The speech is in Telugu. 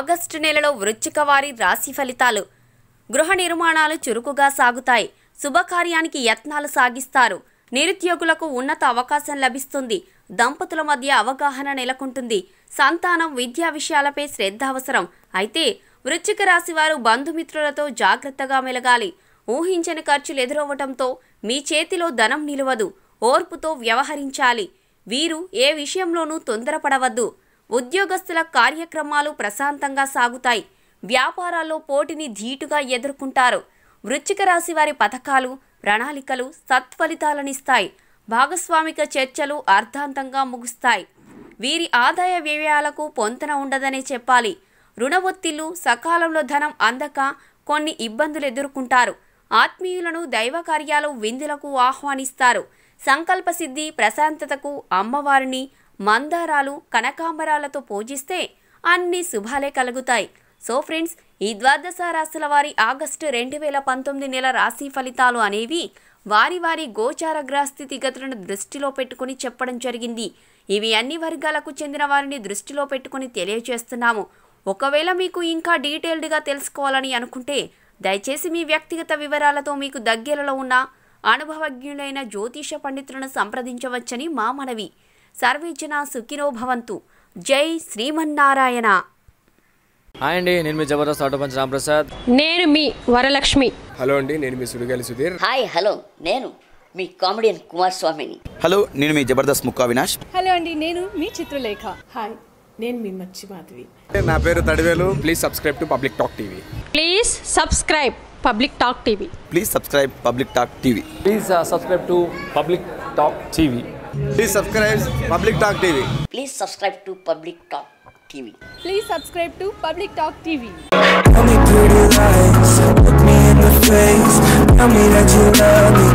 ఆగస్టు నెలలో వృశ్చిక వారి రాశి ఫలితాలు గృహ నిర్మాణాలు చురుకుగా సాగుతాయి శుభకార్యానికి యత్నాలు సాగిస్తారు నిరుద్యోగులకు ఉన్నత అవకాశం లభిస్తుంది దంపతుల మధ్య అవగాహన నెలకొంటుంది సంతానం విద్యా విషయాలపై శ్రద్ధ అవసరం అయితే వృశ్చిక రాశి వారు బంధుమిత్రులతో జాగ్రత్తగా మెలగాలి ఊహించని ఖర్చులు ఎదురవ్వటంతో మీ చేతిలో ధనం నిలవదు ఓర్పుతో వ్యవహరించాలి వీరు ఏ విషయంలోనూ తొందరపడవద్దు ఉద్యోగస్తుల కార్యక్రమాలు ప్రశాంతంగా సాగుతాయి వ్యాపారాల్లో పోటీని ధీటుగా ఎదుర్కొంటారు వృశ్చిక రాశి వారి పథకాలు ప్రణాళికలు సత్ఫలితాలనిస్తాయి భాగస్వామిక చర్చలు అర్థాంతంగా ముగుస్తాయి వీరి ఆదాయ వ్యయాలకు పొంతన ఉండదనే చెప్పాలి రుణ ఒత్తిళ్లు సకాలంలో ధనం అందక కొన్ని ఇబ్బందులు ఎదుర్కొంటారు ఆత్మీయులను దైవ కార్యాలు విందులకు ఆహ్వానిస్తారు సంకల్ప సిద్ధి ప్రశాంతతకు అమ్మవారిని మందారాలు కనకాంబరాలతో పూజిస్తే అన్ని శుభాలే కలుగుతాయి సో ఫ్రెండ్స్ ఈ ద్వాదశ రాశుల వారి ఆగస్టు రెండు వేల పంతొమ్మిది నెల రాశి ఫలితాలు అనేవి వారి వారి గోచార గ్రహస్థితిగతులను దృష్టిలో పెట్టుకుని చెప్పడం జరిగింది ఇవి అన్ని వర్గాలకు చెందిన వారిని దృష్టిలో పెట్టుకుని తెలియజేస్తున్నాము ఒకవేళ మీకు ఇంకా డీటెయిల్డ్గా తెలుసుకోవాలని అనుకుంటే దయచేసి మీ వ్యక్తిగత వివరాలతో మీకు దగ్గరలో ఉన్న అనుభవజ్ఞులైన జ్యోతిష పండితులను సంప్రదించవచ్చని మా మనవి సర్వేజన సుఖినో భవంతు జై శ్రీమన్నారాయణ హాయ్ అండి నేను మీ జబర్దస్త్ ఆటో పంచ్ రాంప్రసాద్ నేను మీ వరలక్ష్మి హలో అండి నేను మీ సుడిగాలి సుధీర్ హాయ్ హలో నేను మీ కామెడియన్ కుమార్ స్వామిని హలో నేను మీ జబర్దస్త్ ముక్కా వినాష్ హలో అండి నేను మీ చిత్రలేఖ హాయ్ నేను మీ మచ్చి మాధవి నా పేరు Thadivelu please subscribe to public talk TV please subscribe public talk TV please subscribe public talk TV please subscribe to public talk TV please subscribe public talk TV please subscribe to public talk TV please subscribe to public talk TV Tell me pretty lies, look me in the face. Tell me that you love me,